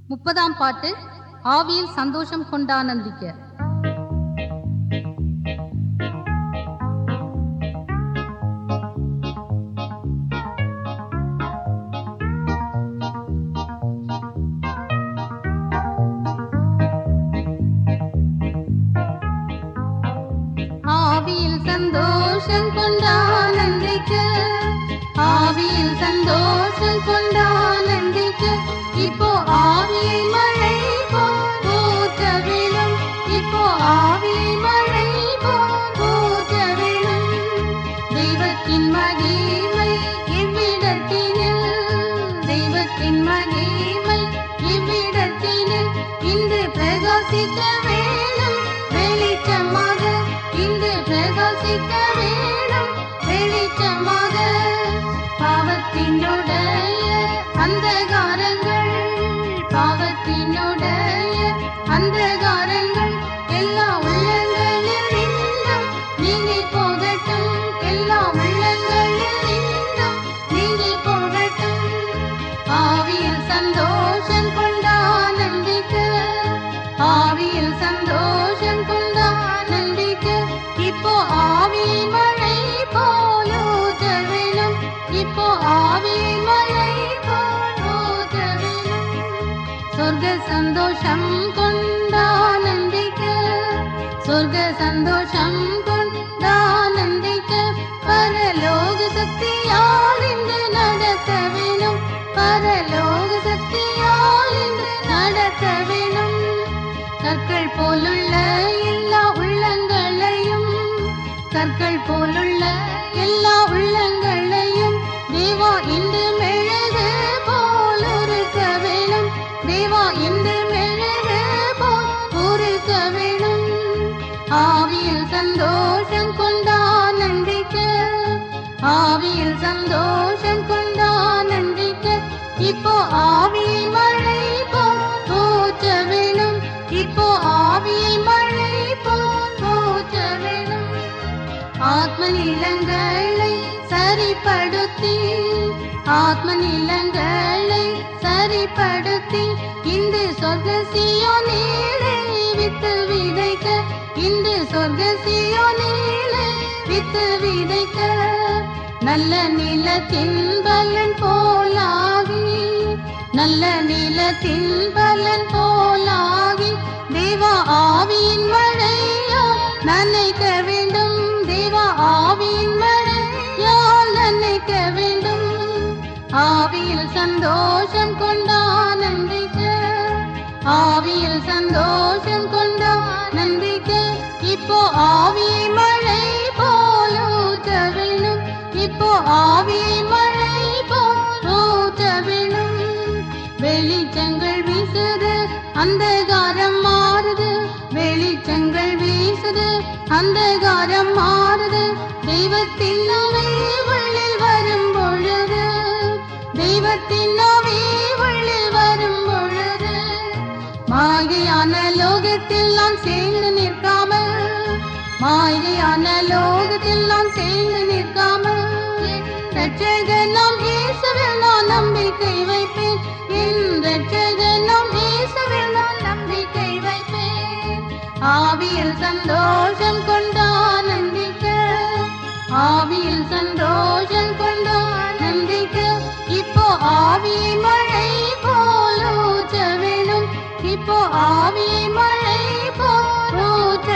முப்பதாம் பாட்டு ஆவியில் சந்தோஷம் கொண்டானந்திக்க ஆவியில் சந்தோஷம் கொண்டானந்திக்க ஆவியில் சந்தோஷம் கொண்டானந்திக்க இப்போ ஆவியை மழை போல் ஊற்ற விழும் இப்போ ஆவியை மழை போல் ஊற்ற விழும் தெய்வத்தின் மகிமை இவ்விடத்தினில் தெய்வத்தின் மகிமை இவ்விடத்தினில் இன்று பிரகாசிக்க வேணும் வெளிச்சமாக இன்று பிரகாசிக்க வேணும் வெளிச்சமாக பாவத்தினுடைய அந்தகாரங்கள் பாவத்தினுடைய அந்தகாரங்கள் எல்லா உள்ளங்களில் நின்றும் நீங்கி போகட்டும் எல்லா உள்ளங்களில் நின்றும் நீங்கி போகட்டும் ஆவியில் சந்தோஷம் கொண்டானந்திக்க ஆவியில் சந்தோஷம் கொண்டானந்திக்க இப்போ ஆவி மழை போல ஊற்ற வேணும் இப்போ ஆவி மழை போல ஊற்ற வேணும் சொர்க்க சந்தோஷம் கொண்டானந்திக்க சொர்க்க சந்தோஷம் கொண்டானந்திக்க பரலோக சக்தியால் இன்று நடத்த வேணும் பரலோக சக்தியால் இன்று நடத்த வேணும் கற்கள் போலுள்ள எல்லா உள்ளங்களையும் கற்கள் போலுள்ள எல்லா உள்ளங்களையும் தேவா இன்று மெழுகு போல் உருக்க வேணும் தேவா இன்று மெழுகு போல் உருக்க வேணும் ஆவியில் சந்தோஷம் கொண்டானந்திக்க ஆவியில் சந்தோஷம் கொண்டானந்திக்க இப்போ ஆவி மழை போல் ஊற்ற வேணும் இப்போ ஆவியில் மழை போல் ஊற்ற வேணும் ஆத்ம நிலங்களை சரிப்படுத்தி ஆத்ம நிலங்களை சரிப்படுத்தி இந்த சொர்க்க சியோனிலே வித்து விதைக்க இந்த சொர்க்க சியோனிலே வித்து விதைக்க நல்ல நிலத்தின் பலன் போலாகி நல்ல நிலத்தின் பலன் போலாகி தேவா ஆவியின் மழையால் நனைக்க வேண்டும் தேவா ஆவியின் மழையால் நனைக்க வேண்டும் ஆவியில் சந்தோஷம் கொண்டானந்திக்க ஆவியில் சந்தோஷம் கொண்டானந்திக்க இப்போ ஆவியை மழை போல ஊற்ற வேணும் இப்போ ஆவியை மழை போல் ஊற்ற வேணும் வெளிச்சங்கள் வீசுது அந்தகாரம் மாறுது வெளிச்சங்கள் வீசுது அந்தகாரம் மாறுது தெய்வத்தின் ஆவி உள்ளில் வரும் பொழுது தெய்வத்தின் ஆவி உள்ளில் வரும் பொழுது மாயையான லோகத்தில் நான் சேர்ந்து நிற்காமல் மாயையான லோகத்தில் நான் சேர்ந்து நிற்காமல் ரட்சகர் நாம் இயேசுவில் நான் நம்பிக்கை வைப்பேன் என் ரட்சகர் நாம் இயேசுவில் நான் நம்பிக்கை வைப்பேன் ஆவியில் சந்தோஷம் கொண்டானந்திக்க ஆவியில் சந்தோஷம் கொண்டானந்திக்க இப்போ ஆவி மழை போல் ஊற்ற வேணும் இப்போ ஆவி மழை போல் ஊற்ற